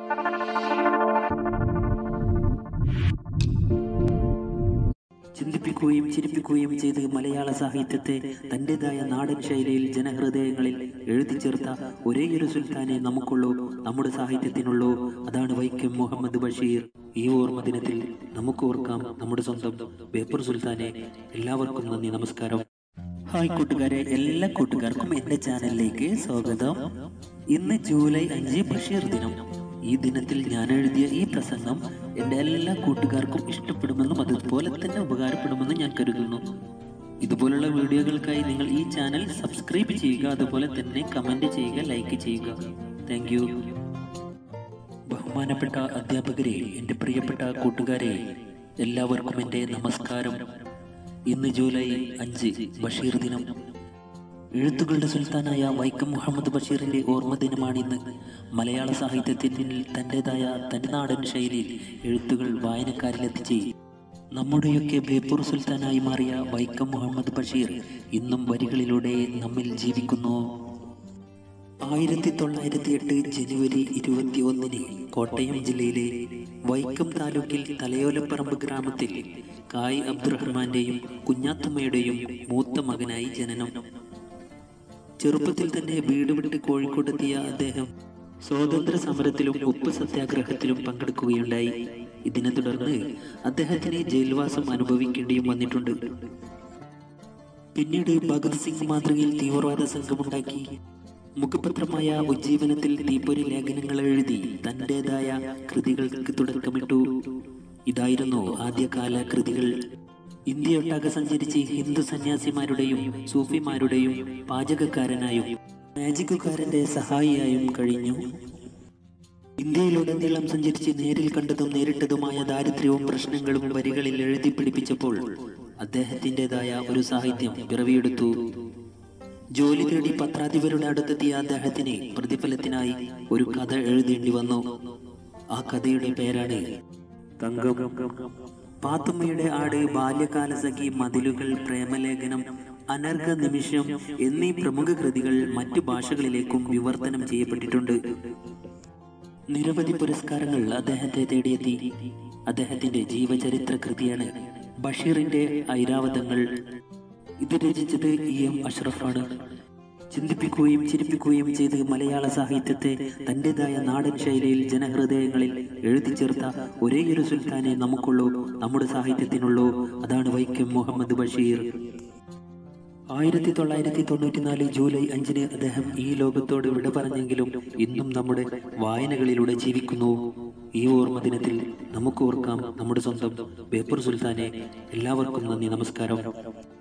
ചിന്തിപ്പിക്കുകയും ചിരിപ്പിക്കുകയും ചെയ്ത് മലയാള സാഹിത്യത്തെ തൻ്റെതായ നാടൻ ശൈലിയിൽ ജനഹൃദയങ്ങളിൽ എഴുതി ചേർത്ത ഒരേയൊരു സുൽത്താനെ നമുക്കുള്ളൂ നമ്മുടെ സാഹിത്യത്തിനുള്ളൂ അതാണ് വൈക്കം മുഹമ്മദ് ബഷീർ ഈ ഓർമ്മ ദിനത്തിൽ നമുക്ക് ഓർക്കാം നമ്മുടെ സ്വന്തം ബേപ്പൂർ സുൽത്താനെ എല്ലാവർക്കും നന്ദി നമസ്കാരം ഹായ് കൂട്ടുകാരെ എല്ലാ കൂട്ടുകാർക്കും എൻ്റെ ചാനലിലേക്ക് സ്വാഗതം ഇന്ന് ജൂലൈ അഞ്ച് ബഷീർ ദിനം ഈ ദിനത്തിൽ ഞാൻ എഴുതിയ ഈ പ്രസംഗം എൻ്റെ എല്ലാ കൂട്ടുകാർക്കും ഇഷ്ടപ്പെടുമെന്നും അതുപോലെ തന്നെ ഉപകാരപ്പെടുമെന്നും ഞാൻ കരുതുന്നു ഇതുപോലുള്ള വീഡിയോകൾക്കായി നിങ്ങൾ ഈ ചാനൽ സബ്സ്ക്രൈബ് ചെയ്യുക അതുപോലെ തന്നെ കമൻറ്റ് ചെയ്യുക ലൈക്ക് ചെയ്യുക താങ്ക് യു ബഹുമാനപ്പെട്ട അധ്യാപകരെ എൻ്റെ പ്രിയപ്പെട്ട കൂട്ടുകാരെ എല്ലാവർക്കും എൻ്റെ നമസ്കാരം ഇന്ന് ജൂലൈ അഞ്ച് ബഷീർ ദിനം എഴുത്തുകളുടെ സുൽത്താനായ വൈക്കം മുഹമ്മദ് ബഷീറിന്റെ ഓർമ്മ ദിനമാണിന്ന് മലയാള സാഹിത്യത്തിൽ തൻ്റെതായ തനിനാടൻ ശൈലിയിൽ എഴുത്തുകൾ വായനക്കാരിലെത്തിച്ച് നമ്മുടെയൊക്കെ ബേപ്പൂർ സുൽത്താനായി മാറിയ വൈക്കം മുഹമ്മദ് ബഷീർ ഇന്നും വരികളിലൂടെ നമ്മിൽ ജീവിക്കുന്നു ആയിരത്തി തൊള്ളായിരത്തി എട്ട് ജനുവരി ഇരുപത്തി ഒന്നിന് കോട്ടയം ജില്ലയിലെ വൈക്കം താലൂക്കിൽ തലയോലപ്പറമ്പ് ഗ്രാമത്തിൽ കായ് അബ്ദുറഹ്മാന്റെയും കുഞ്ഞാത്തമ്മയുടെയും മൂത്ത മകനായി ജനനം ചെറുപ്പത്തിൽ തന്നെ വീട് വിട്ട് കോഴിക്കോട്ടെത്തിയ അദ്ദേഹം സ്വാതന്ത്ര്യ സമരത്തിലും ഉപ്പ് സത്യാഗ്രഹത്തിലും പങ്കെടുക്കുകയുണ്ടായി ഇതിനെ തുടർന്ന് അദ്ദേഹത്തിന് ജയിൽവാസം അനുഭവിക്കേണ്ടിയും വന്നിട്ടുണ്ട് പിന്നീട് ഭഗത് സിംഗ് മാതൃകയിൽ തീവ്രവാദ സംഘമുണ്ടാക്കി മുഖപത്രമായ ഉജ്ജീവനത്തിൽ തീപ്പൊരി ലേഖനങ്ങൾ എഴുതി തൻ്റെതായ കൃതികൾക്ക് തുടക്കമിട്ടു ഇതായിരുന്നു ആദ്യകാല കൃതികൾ ഇന്ത്യയൊട്ടാകെ സഞ്ചരിച്ച് ഹിന്ദു സന്യാസിമാരുടെയും സൂഫിമാരുടെയും പാചകക്കാരനായും മാജിക്കുകാരന്റെ സഹായിയായും കഴിഞ്ഞു ഇന്ത്യയിലുടനീളം സഞ്ചരിച്ച് നേരിൽ കണ്ടതും നേരിട്ടതുമായ ദാരിദ്ര്യവും പ്രശ്നങ്ങളും വരികളിൽ എഴുതി പിടിപ്പിച്ചപ്പോൾ അദ്ദേഹത്തിൻ്റെതായ ഒരു സാഹിത്യം പിറവിയെടുത്തു ജോലി തേടി പത്രാധിപരുടെ അടുത്തെത്തിയ അദ്ദേഹത്തിന് പ്രതിഫലത്തിനായി ഒരു കഥ എഴുതേണ്ടി വന്നു ആ കഥയുടെ പേരാണ് തങ്കം പാത്തുമ്മയുടെ ആട് ബാല്യകാല സഖി മതിലുകൾ പ്രേമലേഖനം അനർഘ നിമിഷം എന്നീ പ്രമുഖ കൃതികൾ മറ്റു ഭാഷകളിലേക്കും വിവർത്തനം ചെയ്യപ്പെട്ടിട്ടുണ്ട് നിരവധി പുരസ്കാരങ്ങൾ അദ്ദേഹത്തെ തേടിയെത്തി അദ്ദേഹത്തിന്റെ ജീവചരിത്ര കൃതിയാണ് ബഷീറിന്റെ ഐരാവതങ്ങൾ ഇത് രചിച്ചത് ഇ എം അഷ്റഫാണ് ചിന്തിപ്പിക്കുകയും ചിരിപ്പിക്കുകയും ചെയ്ത് മലയാള സാഹിത്യത്തെ തൻ്റെതായ നാടൻ ശൈലിയിൽ ജനഹൃദയങ്ങളിൽ എഴുതി ചേർത്ത ഒരേയൊരു സുൽത്താനെ നമുക്കുള്ളൂ നമ്മുടെ സാഹിത്യത്തിനുള്ളൂ അതാണ് വൈക്കം മുഹമ്മദ് ബഷീർ ആയിരത്തി തൊള്ളായിരത്തി തൊണ്ണൂറ്റിനാല് ജൂലൈ അഞ്ചിന് അദ്ദേഹം ഈ ലോകത്തോട് വിട പറഞ്ഞെങ്കിലും ഇന്നും നമ്മുടെ വായനകളിലൂടെ ജീവിക്കുന്നു ഈ ഓർമ്മ ദിനത്തിൽ നമുക്ക് ഓർക്കാം നമ്മുടെ സ്വന്തം ബേപ്പൂർ സുൽത്താനെ എല്ലാവർക്കും നന്ദി നമസ്കാരം